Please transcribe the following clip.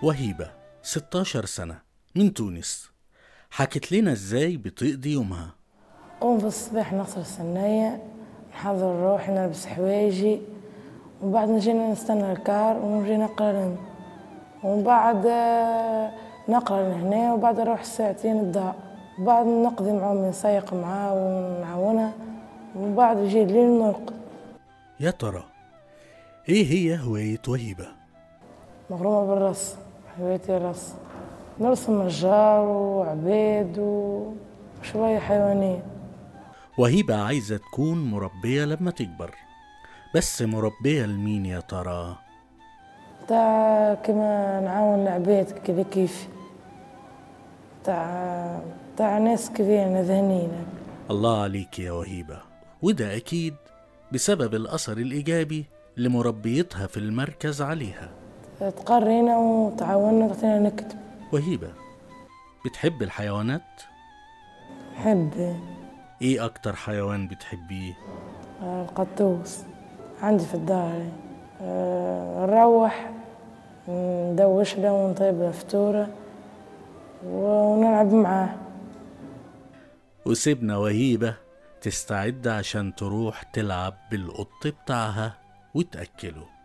وهيبة 16 سنة من تونس حكت لنا ازاي بتقضي يومها قوم في الصباح نغسل السناية نحضر روحي نلبس حوايجي ومن بعد نجينا نستنى الكار ونجي نقرا لهم ومن بعد آه، نقرا لهنا وبعد نروح ساعتين الدار وبعد نقضي معاهم نسيق معاه ونعاونها ومن بعد يجي الليل نرقد يا ترى ايه هي هواية وهيبة مغرومة بالرسم هوايتي الرسم نرسم أشجار وعباد وشوية حيوانات وهيبة عايزة تكون مربية لما تكبر بس مربية لمين يا ترى تاع كما نعاون العباد كذا كيف تاع تاع ناس كبيرة ذهنيين الله عليك يا وهيبة وده أكيد بسبب الأثر الإيجابي لمربيتها في المركز عليها تقرينا وتعاوننا وتعطينا نكتب وهيبة بتحب الحيوانات؟ نحب ايه أكتر حيوان بتحبيه؟ القطوس عندي في الدار آه، نروح ندوش له ونطيب له فطورة ونلعب معاه وسيبنا وهيبة تستعد عشان تروح تلعب بالقط بتاعها وتأكله